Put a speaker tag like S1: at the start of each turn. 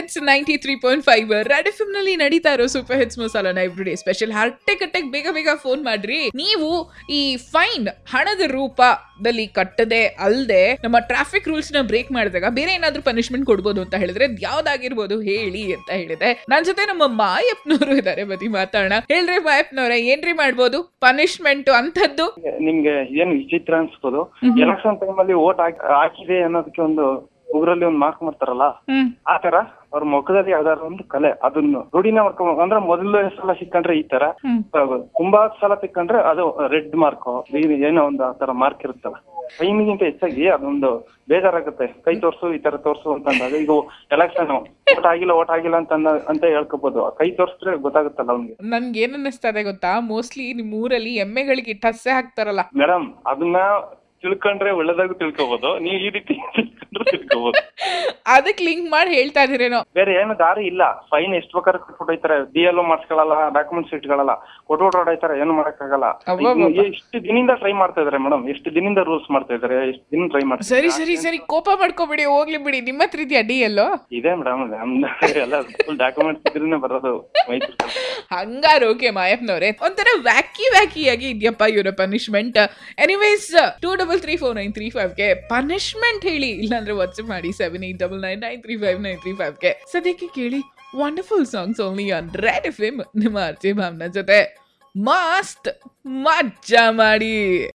S1: Hits ninety three point five red F ನಲ್ಲಿ ನಡೀತಾ ಇರೋ ಸೂಪರ್ ಹಿಟ್ಸ್ ಮಸಾಲಾನ ಎವ್ರಿ ಡೇ ಸ್ಪೆಷಲ್ ಹರ್ಟೆ ಕಟ್ಟೆಗೆ ಬೇಗ ಬೇಗ ಫೋನ್ ಮಾಡ್ರಿ ನೀವು ಈ ಫೈನ್ ಹಣದ ರೂಪದಲ್ಲಿ ಕಟ್ಟದೆ ಅಲ್ಲದೆ ನಮ್ಮ ಟ್ರಾಫಿಕ್ ರೂಲ್ಸ್ ನ ಬ್ರೇಕ್ ಮಾಡಿದಾಗ ಬೇರೆ ಏನಾದ್ರೂ ಪನಿಷ್ಮೆಂಟ್ ಕೊಡ್ಬೋದು ಅಂತ ಹೇಳಿದ್ರೆ ಅದ್ ಯಾವ್ದಾಗಿರ್ಬೋದು ಹೇಳಿ ಅಂತ ಹೇಳಿದೆ ನನ್ ಜೊತೆ ನಮ್ಮ ಮಾಯಪ್ಪನವರು ಇದಾರೆ ಬದಿ ಮಾತಾಡೋಣ ಹೇಳ್ರಿ ಮಾಯಪ್ಪನವ್ರೆ ಏನ್ರಿ ಮಾಡ್ಬೋದು ಪನಿಷ್ಮೆಂಟ್ ಅಂತದ್ದು
S2: ನಿಮ್ಗೆ ಏನ್ ವಿಚಿತ್ರ ಅನ್ಸ್ಬೋದು ಎಲೆಕ್ಷನ್ ಟೈಮ್ ಅಲ್ಲಿ ವೋಟ್ ಹಾಕಿದೆ ಅನ್ನೋದಕ್ಕೆ ಒಂದು ಊರಲ್ಲಿ ಒಂದು ಮಾರ್ಕ್ ಮಾಡ್ತಾರಲ್ಲ
S1: ಹ್ಮ್
S2: ಆ ತರ ಅವ್ರ ಮುಖದಲ್ಲಿ ಯಾವ್ದಾದ್ರು ಒಂದು ಕಲೆ ಅದನ್ನು ರೂಢಿನ ಮಾಡ್ಕೊ ಅಂದ್ರೆ ಮೊದಲು ಸಲ ಸಿಕ್ಕಂಡ್ರೆ ಈ ತರ
S1: ಹ್ಮ್.
S2: ತುಂಬಾ ಸಲ ಸಿಕ್ಕಂಡ್ರೆ ಅದು ರೆಡ್ ಮಾರ್ಕ್ ಏನೋ ಒಂದು ಆ ತರ ಮಾರ್ಕ್ ಇರುತ್ತಲ್ಲ ಟೈಮಿಗಿಂತ ಹೆಚ್ಚಾಗಿ ಅದೊಂದು ಬೇಜಾರಾಗುತ್ತೆ ಕೈ ತೋರ್ಸು ಈ ತರ ತೋರ್ಸು ಅಂತಂದಾಗ ಈಗ ಎಲೆಕ್ಷನ್ ಓಟ್ ಆಗಿಲ್ಲ ಓಟ್ ಆಗಿಲ್ಲ ಅಂತ ಅಂದ- ಅಂತ ಹೇಳ್ಕೋಬಹುದು ಕೈ ತೋರ್ಸಿದ್ರೆ ಗೊತ್ತಾಗುತ್ತಲ್ಲ ಅವ್ನಿಗೆ
S1: ನನ್ಗೆ ಏನ್ ಅನ್ನಿಸ್ತದೆ ಗೊತ್ತಾ ಮೋಸ್ಟ್ಲಿ ನಿಮ್ ಊರಲ್ಲಿ ಎಮ್ಮೆಗಳಿಗೆ ಟಸ್ಸೆ ಹಾಕ್ತಾರಲ್ಲ
S2: ಮೇಡಮ್ ಅದನ್ನ ತಿಳ್ಕೊಂಡ್ರೆ ಒಳ್ಳೇದಾಗೂ ತಿಳ್ಕೊಬೋದು ನೀವು ಈ ರೀತಿ ತಿಳ್ಕೊಂಡ್ರೆ ತಿಳ್ಕೊಬೋದು
S1: ಅದಕ್ ಲಿಂಕ್ ಮಾಡಿ ಹೇಳ್ತಾ ಇದೀರೇನೋ
S2: ಬೇರೆ ಏನು ದಾರಿ ಇಲ್ಲ ಫೈನ್ ಎಷ್ಟು ಬೇಕಾದ್ರೆ ಕೊಟ್ಬಿಟ್ಟು ಹೋಯ್ತಾರೆ ಡಿ ಎಲ್ ಮಾಡಿಸ್ಕೊಳ್ಳಲ್ಲ ಡಾಕ್ಯುಮೆಂಟ್ಸ್ ಇಟ್ಕೊಳ್ಳಲ್ಲ ಕೊಟ್ಬಿಟ್ಟು ಹೊಡೋಯ್ತಾರೆ ಏನು ಮಾಡಕ್ಕಾಗಲ್ಲ
S1: ಅವ್ವವ್ವ.
S2: ಈಗ ಎಷ್ಟು ದಿನದಿಂದ ಟ್ರೈ ಮಾಡ್ತಾ ಇದಾರೆ ಮೇಡಮ್ ಎಷ್ಟು ದಿನದಿಂದ ರೂಲ್ಸ್ ಮಾಡ್ತಾ ಇದಾರೆ ಎಷ್ಟು ದಿನ ಟ್ರೈ ಮಾಡ್ತಾ
S1: ಸರಿ ಸರಿ ಸರಿ ಕೋಪ ಮಾಡ್ಕೋಬೇಡಿ ಹೋಗ್ಲಿ ಬಿಡಿ ನಿಮ್ಮ ಹತ್ರ ಇದೆಯಾ ಡಿ ಎಲ್ಲೋ
S2: ಇದೆ ಮೇಡಮ್ ಎಲ್ಲ ಫುಲ್ ಡಾಕ್ಯುಮೆಂಟ್ಸ್ ಇದ್ರೇನೆ ಬರೋದು ಮೈಸೂರು
S1: ಹಂಗಾರ ಓಕೆ ಮಾಯಪ್ಪನವ್ರೆ ಒಂಥರ ವ್ಯಾಕಿ ವ್ಯಾಕಿ ಆಗಿ ಇದೆಯಪ್ಪ ಇವರ punishment anyways two double three four nine three ಫೈವ್ಗೆ ಪನಿಷ್ಮೆಂಟ್ ಹೇಳಿ ಇಲ್ಲಾಂದ್ರೆ ವಾಟ್ಸ್ಆಪ್ ಮಾಡಿ seven eight double nine nine three five nine three ಫೈವ್ಗೆ ಸದ್ಯಕ್ಕೆ ಕೇಳಿ wonderful songs only on red F M ನಿಮ್ಮ ಅರ್ಜಿ ಭಾವನ ಜೊತೆ ಮಸ್ತ್ ಮಜ್ಜಾ ಮಾಡಿ